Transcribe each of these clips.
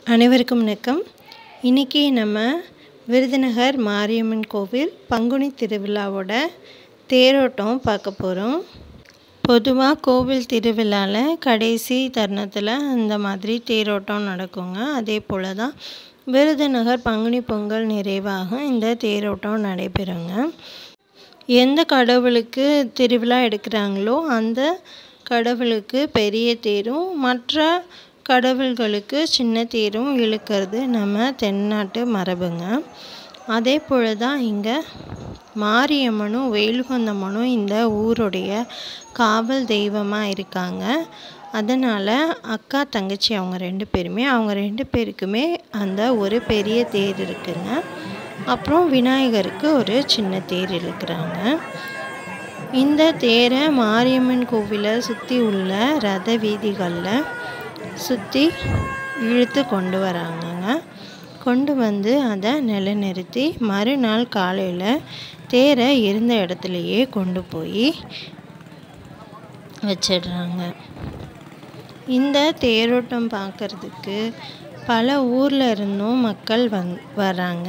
அனைவருக்கும் வணக்கம் இன்றைக்கி நம்ம விருதுநகர் மாரியம்மன் கோவில் பங்குனி திருவிழாவோட தேரோட்டம் பார்க்க போகிறோம் பொதுவாக கோவில் திருவிழாவில் கடைசி தருணத்தில் இந்த மாதிரி தேரோட்டம் நடக்குங்க அதே போல் தான் விருதுநகர் பங்குனி பொங்கல் நிறைவாக இந்த தேரோட்டம் நடைபெறுங்க எந்த கடவுளுக்கு திருவிழா எடுக்கிறாங்களோ அந்த கடவுளுக்கு பெரிய தேரும் மற்ற கடவுள்களுக்கு சின்ன தேரும் இழுக்கிறது நம்ம தென்னாட்டு மரபுங்க அதே போல் தான் இங்கே மாரியம்மனும் வேலுகந்தம்மனும் இந்த ஊருடைய காவல் தெய்வமாக இருக்காங்க அதனால் அக்கா தங்கச்சி அவங்க ரெண்டு பேருமே அவங்க ரெண்டு பேருக்குமே அந்த ஒரு பெரிய தேர் இருக்குங்க அப்புறம் விநாயகருக்கு ஒரு சின்ன தேர் இழுக்கிறாங்க இந்த தேரை மாரியம்மன் கோவிலை சுற்றி உள்ள ரத வீதிகளில் சுற்றி இழுத்து கொண்டு வராங்கங்க கொண்டு வந்து அதை நிலைநிறுத்தி மறுநாள் காலையில் தேரை இருந்த இடத்துலையே கொண்டு போய் வச்சிடுறாங்க இந்த தேரோட்டம் பார்க்குறதுக்கு பல ஊரில் இருந்தும் மக்கள் வந் வராங்க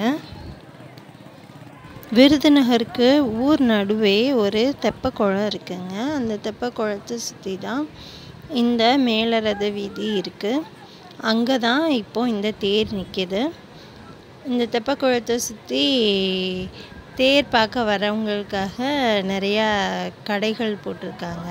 விருதுநகருக்கு ஊர் நடுவே ஒரு தெப்பக்குளம் இருக்குங்க அந்த தெப்பக்குளத்தை சுற்றி தான் இந்த மேலரத வீதி இருக்குது அங்கே தான் இப்போது இந்த தேர் நிற்கிது இந்த தெப்பக்குளத்தை சுற்றி தேர் பார்க்க வரவங்களுக்காக நிறையா கடைகள் போட்டிருக்காங்க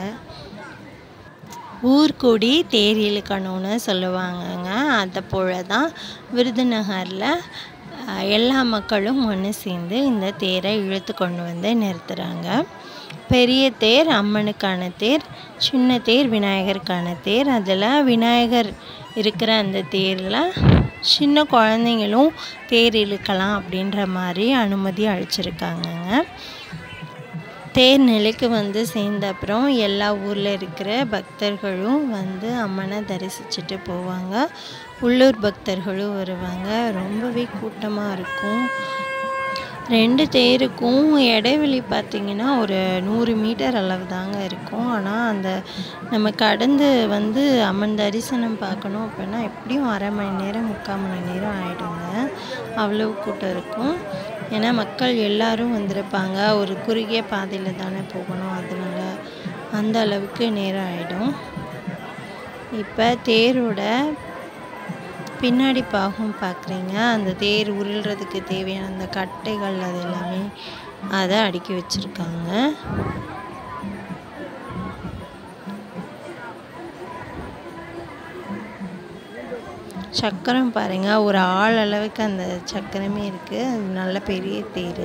ஊர்கூடி தேர் இழுக்கணும்னு சொல்லுவாங்கங்க அதை போல தான் விருதுநகரில் எல்லா மக்களும் ஒன்று சேர்ந்து இந்த தேரை இழுத்து கொண்டு வந்து நிறுத்துகிறாங்க பெரிய தேர் அம்மனுக்கான தேர் சின்ன தேர் விநாயகருக்கான தேர் அதில் விநாயகர் இருக்கிற அந்த தேரில் சின்ன குழந்தைங்களும் தேர் இழுக்கலாம் அப்படின்ற மாதிரி அனுமதி அளிச்சிருக்காங்கங்க தேர் நிலைக்கு வந்து சேர்ந்த அப்புறம் எல்லா ஊரில் இருக்கிற பக்தர்களும் வந்து அம்மனை தரிசிச்சுட்டு போவாங்க உள்ளூர் பக்தர்களும் வருவாங்க ரொம்பவே கூட்டமாக இருக்கும் ரெண்டு தேருக்கும் இடைவெளி பார்த்திங்கன்னா ஒரு நூறு மீட்டர் அளவு தாங்க இருக்கும் ஆனால் அந்த நம்ம கடந்து வந்து அம்மன் தரிசனம் பார்க்கணும் அப்படின்னா எப்படியும் அரை மணி நேரம் முக்கால் மணி நேரம் ஆகிடுங்க அவ்வளோ கூட்டம் இருக்கும் ஏன்னா மக்கள் எல்லாரும் வந்திருப்பாங்க ஒரு குறுகிய பாதையில் தானே போகணும் அதனால் அந்த அளவுக்கு நேரம் ஆகிடும் இப்போ தேரோட பின்னாடி பாகம் பார்க்குறீங்க அந்த தேர் உருள்றதுக்கு தேவையான அந்த கட்டைகள் அது எல்லாமே அதை அடுக்கி வச்சுருக்காங்க சக்கரம் பாருங்கள் ஒரு ஆள் அளவுக்கு அந்த சக்கரமே இருக்குது அது நல்ல பெரிய தேர்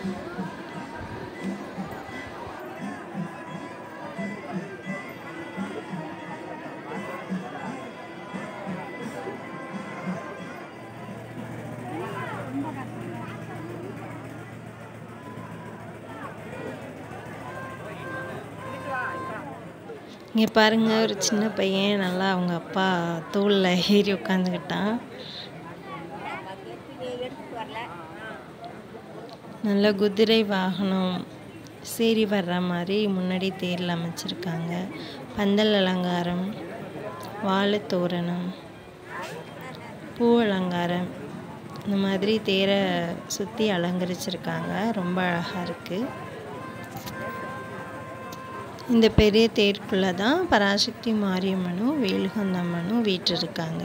இங்கே பாருங்கள் ஒரு சின்ன பையன் நல்லா அவங்க அப்பா தோளில் ஏறி உட்காந்துக்கிட்டான் நல்ல குதிரை வாகனம் சேரி வர்ற மாதிரி முன்னாடி தேரில் அமைச்சிருக்காங்க பந்தல் அலங்காரம் வாழை தோரணம் பூ அலங்காரம் இந்த மாதிரி தேரை சுற்றி அலங்கரிச்சிருக்காங்க ரொம்ப அழகாக இருக்குது இந்த பெரிய தேருக்குள்ளே தான் பராசக்தி மாரியம்மனும் வேலுகந்தம்மனும் வீற்றிருக்காங்க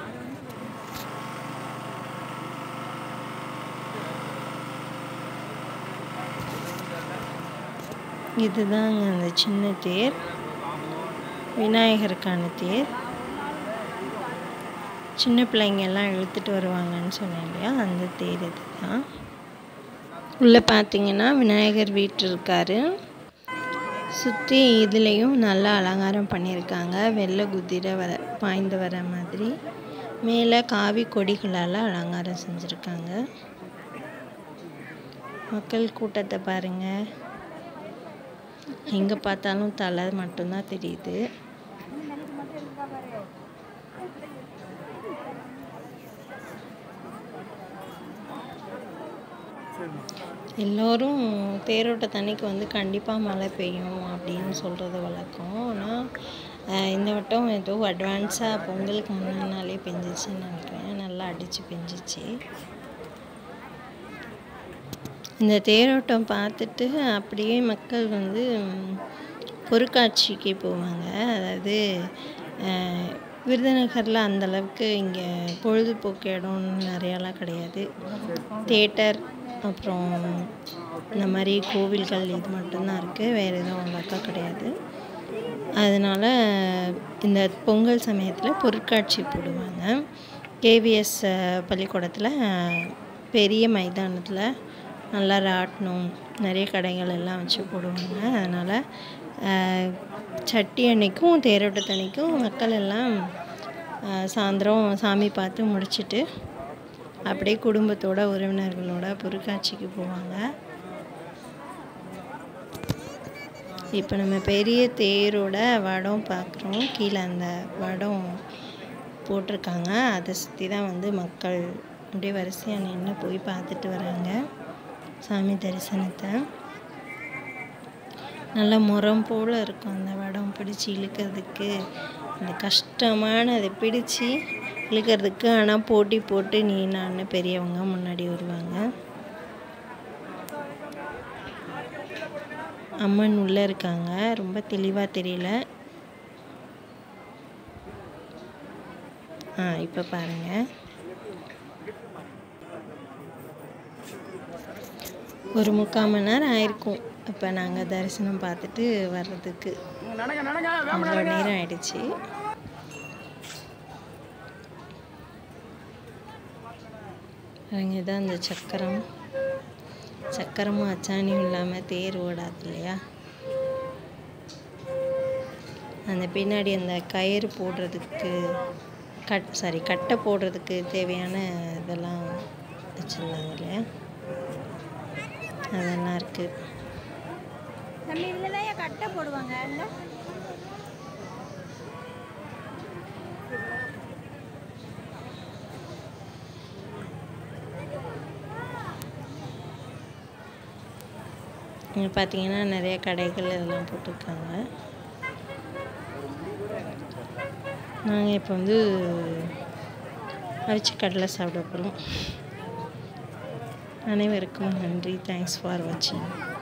இதுதாங்க அந்த சின்ன தேர் விநாயகருக்கான தேர் சின்ன பிள்ளைங்கெல்லாம் இழுத்துட்டு வருவாங்கன்னு சொன்னேன் இல்லையா அந்த தேர் இது தான் உள்ளே பார்த்தீங்கன்னா விநாயகர் வீட்டு இருக்காரு சுற்றி இதுலேயும் நல்லா அலங்காரம் பண்ணியிருக்காங்க வெள்ளை குதிரை வர பாய்ந்து வர மாதிரி மேலே காவி கொடிகளால் அலங்காரம் செஞ்சுருக்காங்க மக்கள் கூட்டத்தை பாருங்கள் எங்கே பார்த்தாலும் தலை மட்டும்தான் தெரியுது எல்லோரும் தேரோட்ட தண்ணிக்கு வந்து கண்டிப்பாக மழை பெய்யும் அப்படின்னு சொல்கிறது வழக்கம் ஆனால் அஹ் இந்த வட்டம் ஏதோ அட்வான்ஸாக பொங்கலுக்கு முன்னாடி நாளே பெஞ்சிச்சுன்னு நினைக்கிறேன் நல்லா அடித்து பெஞ்சிச்சு இந்த தேரோட்டம் பார்த்துட்டு அப்படியே மக்கள் வந்து ம், பொருட்காட்சிக்கு போவாங்க அதாவது அஹ், விருதுநகரில் அந்தளவுக்கு இங்கே பொழுதுபோக்கு இடம் நிறையாலாம் கிடையாது தேட்டர் அப்புறம் இந்த மாதிரி கோவில்கள் இது மட்டும்தான் இருக்குது வேறு எதுவும் அவ்வளோக்கா கிடையாது அதனால் இந்த பொங்கல் சமயத்தில் பொருட்காட்சி போடுவாங்க கேவிஎஸ் பள்ளிக்கூடத்தில் பெரிய மைதானத்தில் நல்லா ராட்டினம் நிறைய கடைகள் எல்லாம் வச்சு போடுவாங்க அதனால் சட்டி அன்னைக்கும் தேரோட்டத்தன்னைக்கும் மக்கள் எல்லாம் அஹ், சாயந்தரம் சாமி பார்த்து முடிச்சிட்டு அப்படியே குடும்பத்தோட உறவினர்களோட பொருட்காட்சிக்கு போவாங்க இப்போ நம்ம பெரிய தேரோட வடம் பார்க்குறோம் கீழே அந்த வடம் போட்டிருக்காங்க அதை சுற்றி தான் வந்து மக்கள் அப்படியே வரிசையாக நின்று போய் பார்த்துட்டு வராங்க சாமி தரிசனத்தை நல்ல முறம் போல் இருக்கும் அந்த வடம் பிடிச்சி இழுக்கிறதுக்கு அந்த கஷ்டமான அதை பிடிச்சி இழுக்கிறதுக்கு ஆனால் போட்டி போட்டு நீ நான் பெரியவங்க முன்னாடி வருவாங்க அம்மன் உள்ளே இருக்காங்க ரொம்ப தெளிவாக தெரியல ஆ இப்போ பாருங்க ஒரு முக்கால் மணி நேரம் ஆயிருக்கும் இப்போ நாங்கள் தரிசனம் பார்த்துட்டு வர்றதுக்கு அவ்வளோ நேரம் ஆயிடுச்சு பாருங்க தான் அந்த சக்கரம் சக்கரமும் அச்சாணியும் இல்லாமல் தேர் ஓடாது இல்லையா அந்த பின்னாடி அந்த கயிறு போடுறதுக்கு கட் சாரி கட்டை போடுறதுக்கு தேவையான இதெல்லாம் வச்சுருந்தாங்க இல்லையா அதெல்லாம் இருக்குது நம்ம இதில் தான் கட்டை போடுவாங்க இல்லை இங்கே பார்த்தீங்கன்னா நிறைய கடைகள் இதெல்லாம் போட்டிருக்காங்க நாங்கள் இப்போ வந்து அவிச்ச கடலை சாப்பிட போகிறோம் அனைவருக்கும் நன்றி தேங்க்ஸ் ஃபார் வாட்சிங்